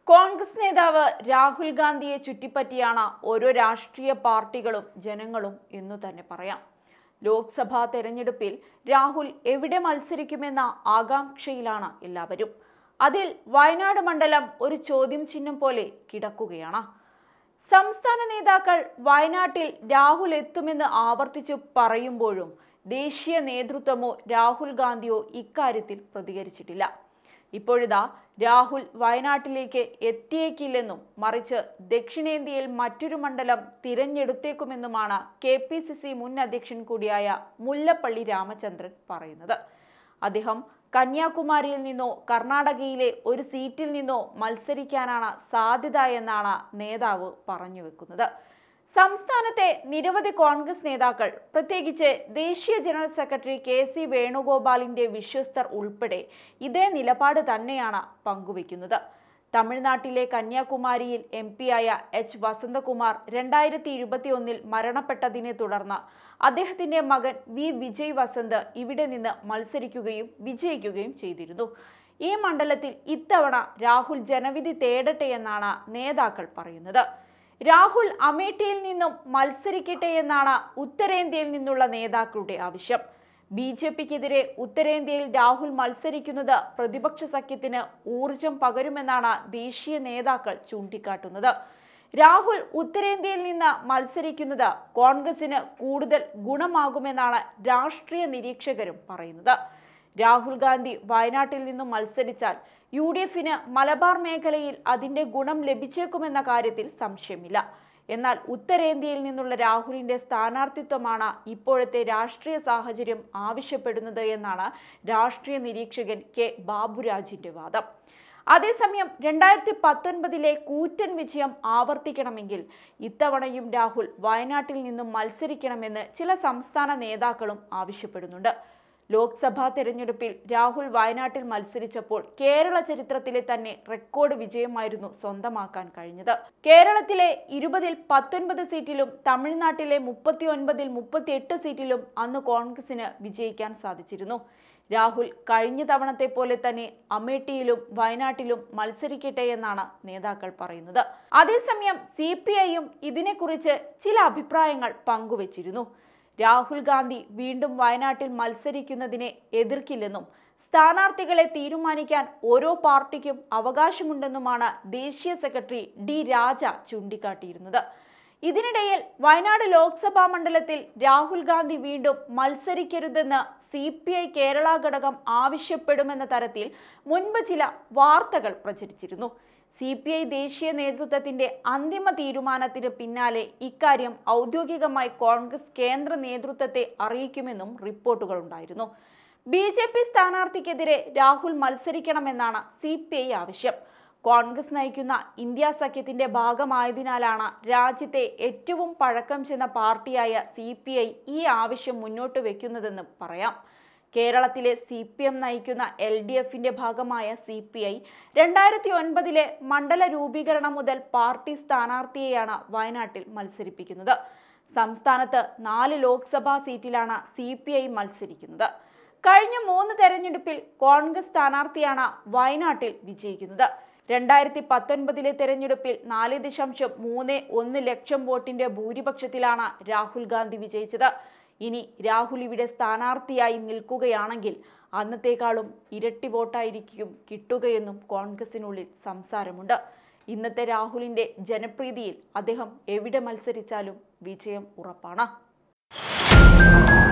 കോൺഗ്രസ് നേതാവ് രാഹുൽ ഗാന്ധിയെ ചുറ്റിപ്പറ്റിയാണ് ഓരോ രാഷ്ട്രീയ പാർട്ടികളും ജനങ്ങളും എന്നു തന്നെ പറയാം ലോക്സഭാ തെരഞ്ഞെടുപ്പിൽ രാഹുൽ എവിടെ മത്സരിക്കുമെന്ന ആകാംക്ഷയിലാണ് എല്ലാവരും അതിൽ വയനാട് മണ്ഡലം ഒരു ചോദ്യം ചിഹ്നം പോലെ കിടക്കുകയാണ് സംസ്ഥാന നേതാക്കൾ വയനാട്ടിൽ രാഹുൽ എത്തുമെന്ന് ആവർത്തിച്ചു പറയുമ്പോഴും ദേശീയ നേതൃത്വമോ രാഹുൽ ഗാന്ധിയോ ഇക്കാര്യത്തിൽ പ്രതികരിച്ചിട്ടില്ല ഇപ്പോഴിതാ രാഹുൽ വയനാട്ടിലേക്ക് എത്തിയേക്കില്ലെന്നും മറിച്ച് ദക്ഷിണേന്ത്യയിൽ മറ്റൊരു മണ്ഡലം തിരഞ്ഞെടുത്തേക്കുമെന്നുമാണ് കെ പി സി സി മുൻ അധ്യക്ഷൻ കൂടിയായ മുല്ലപ്പള്ളി രാമചന്ദ്രൻ പറയുന്നത് അദ്ദേഹം കന്യാകുമാരിയിൽ നിന്നോ കർണാടകയിലെ ഒരു സീറ്റിൽ നിന്നോ മത്സരിക്കാനാണ് സാധ്യത എന്നാണ് നേതാവ് പറഞ്ഞു വെക്കുന്നത് സംസ്ഥാനത്തെ നിരവധി കോൺഗ്രസ് നേതാക്കൾ പ്രത്യേകിച്ച് ദേശീയ ജനറൽ സെക്രട്ടറി കെ സി വേണുഗോപാലിന്റെ വിശ്വസ്തർ ഉൾപ്പെടെ ഇതേ നിലപാട് തന്നെയാണ് പങ്കുവയ്ക്കുന്നത് തമിഴ്നാട്ടിലെ കന്യാകുമാരിയിൽ എം പിയായ എച്ച് വസന്തകുമാർ രണ്ടായിരത്തി ഇരുപത്തി ഒന്നിൽ മരണപ്പെട്ടതിനെ തുടർന്ന് അദ്ദേഹത്തിന്റെ മകൻ വി വിജയ് വസന്ത് ഇവിടെ നിന്ന് മത്സരിക്കുകയും വിജയിക്കുകയും ചെയ്തിരുന്നു ഈ മണ്ഡലത്തിൽ ഇത്തവണ രാഹുൽ ജനവിധി തേടട്ടെ എന്നാണ് നേതാക്കൾ പറയുന്നത് രാഹുൽ അമേഠിയിൽ നിന്നും മത്സരിക്കട്ടെ എന്നാണ് ഉത്തരേന്ത്യയിൽ നിന്നുള്ള നേതാക്കളുടെ ആവശ്യം ബി ജെ പിക്കെതിരെ ഉത്തരേന്ത്യയിൽ രാഹുൽ മത്സരിക്കുന്നത് പ്രതിപക്ഷ സഖ്യത്തിന് ഊർജം പകരുമെന്നാണ് ദേശീയ നേതാക്കൾ ചൂണ്ടിക്കാട്ടുന്നത് രാഹുൽ ഉത്തരേന്ത്യയിൽ നിന്ന് മത്സരിക്കുന്നത് കോൺഗ്രസിന് കൂടുതൽ ഗുണമാകുമെന്നാണ് രാഷ്ട്രീയ നിരീക്ഷകരും പറയുന്നത് രാഹുൽ ഗാന്ധി വയനാട്ടിൽ നിന്നും മത്സരിച്ചാൽ യു ഡി എഫിന് മലബാർ മേഖലയിൽ അതിന്റെ ഗുണം ലഭിച്ചേക്കുമെന്ന കാര്യത്തിൽ സംശയമില്ല എന്നാൽ ഉത്തരേന്ത്യയിൽ നിന്നുള്ള രാഹുലിന്റെ സ്ഥാനാർത്ഥിത്വമാണ് ഇപ്പോഴത്തെ രാഷ്ട്രീയ സാഹചര്യം ആവശ്യപ്പെടുന്നത് എന്നാണ് രാഷ്ട്രീയ നിരീക്ഷകൻ കെ ബാബുരാജിന്റെ വാദം അതേസമയം രണ്ടായിരത്തി പത്തൊൻപതിലെ കൂറ്റൻ വിജയം ആവർത്തിക്കണമെങ്കിൽ ഇത്തവണയും രാഹുൽ വയനാട്ടിൽ നിന്നും മത്സരിക്കണമെന്ന് ചില സംസ്ഥാന നേതാക്കളും ആവശ്യപ്പെടുന്നുണ്ട് ലോക്സഭാ തെരഞ്ഞെടുപ്പിൽ രാഹുൽ വയനാട്ടിൽ മത്സരിച്ചപ്പോൾ കേരള ചരിത്രത്തിലെ തന്നെ റെക്കോർഡ് വിജയമായിരുന്നു സ്വന്തമാക്കാൻ കഴിഞ്ഞത് കേരളത്തിലെ ഇരുപതിൽ പത്തൊൻപത് സീറ്റിലും തമിഴ്നാട്ടിലെ മുപ്പത്തി ഒൻപതിൽ മുപ്പത്തിയെട്ട് സീറ്റിലും അന്ന് കോൺഗ്രസിന് വിജയിക്കാൻ സാധിച്ചിരുന്നു രാഹുൽ കഴിഞ്ഞ തവണത്തെ പോലെ തന്നെ അമേഠിയിലും വയനാട്ടിലും മത്സരിക്കട്ടെ എന്നാണ് നേതാക്കൾ പറയുന്നത് അതേസമയം സി പി ഐയും ഇതിനെക്കുറിച്ച് ചില അഭിപ്രായങ്ങൾ പങ്കുവച്ചിരുന്നു രാഹുൽ ഗാന്ധി വീണ്ടും വയനാട്ടിൽ മത്സരിക്കുന്നതിനെ എതിർക്കില്ലെന്നും സ്ഥാനാർത്ഥികളെ തീരുമാനിക്കാൻ ഓരോ പാർട്ടിക്കും അവകാശമുണ്ടെന്നുമാണ് ദേശീയ സെക്രട്ടറി ഡി രാജ ചൂണ്ടിക്കാട്ടിയിരുന്നത് ഇതിനിടയിൽ വയനാട് ലോക്സഭാ മണ്ഡലത്തിൽ രാഹുൽ ഗാന്ധി വീണ്ടും മത്സരിക്കരുതെന്ന് സി പി ഐ കേരള ഘടകം ആവശ്യപ്പെടുമെന്ന തരത്തിൽ മുൻപ് ചില വാർത്തകൾ പ്രചരിച്ചിരുന്നു സി പി ഐ ദേശീയ നേതൃത്വത്തിന്റെ അന്തിമ തീരുമാനത്തിന് പിന്നാലെ ഇക്കാര്യം ഔദ്യോഗികമായി കോൺഗ്രസ് കേന്ദ്ര നേതൃത്വത്തെ അറിയിക്കുമെന്നും റിപ്പോർട്ടുകളുണ്ടായിരുന്നു ബി ജെ പി സ്ഥാനാർത്ഥിക്കെതിരെ രാഹുൽ മത്സരിക്കണമെന്നാണ് സി പി ഐ ആവശ്യം കോൺഗ്രസ് നയിക്കുന്ന ഇന്ത്യ സഖ്യത്തിന്റെ ഭാഗമായതിനാലാണ് രാജ്യത്തെ ഏറ്റവും പഴക്കം ചെന്ന പാർട്ടിയായ സി പി ഐ ഈ ആവശ്യം മുന്നോട്ട് വെക്കുന്നതെന്ന് പറയാം കേരളത്തിലെ സി പി എം നയിക്കുന്ന എൽ ഡി എഫിന്റെ ഭാഗമായ സി പി ഐ രണ്ടായിരത്തി ഒൻപതിലെ മണ്ഡല രൂപീകരണം മുതൽ പാർട്ടി സ്ഥാനാർത്ഥിയെയാണ് വയനാട്ടിൽ മത്സരിപ്പിക്കുന്നത് സംസ്ഥാനത്ത് നാല് ലോക്സഭാ സീറ്റിലാണ് സി പി ഐ മത്സരിക്കുന്നത് കഴിഞ്ഞ മൂന്ന് തെരഞ്ഞെടുപ്പിൽ കോൺഗ്രസ് സ്ഥാനാർത്ഥിയാണ് വയനാട്ടിൽ വിജയിക്കുന്നത് രണ്ടായിരത്തി പത്തൊൻപതിലെ തെരഞ്ഞെടുപ്പിൽ നാല് ദശാംശം മൂന്ന് ഒന്ന് ലക്ഷം വോട്ടിന്റെ ഭൂരിപക്ഷത്തിലാണ് രാഹുൽ ഗാന്ധി വിജയിച്ചത് ഇനി രാഹുൽ ഇവിടെ സ്ഥാനാർത്ഥിയായി നിൽക്കുകയാണെങ്കിൽ അന്നത്തേക്കാളും ഇരട്ടി വോട്ടായിരിക്കും കിട്ടുകയെന്നും കോൺഗ്രസിനുള്ളിൽ സംസാരമുണ്ട് ഇന്നത്തെ രാഹുലിന്റെ ജനപ്രീതിയിൽ അദ്ദേഹം എവിടെ മത്സരിച്ചാലും വിജയം ഉറപ്പാണ്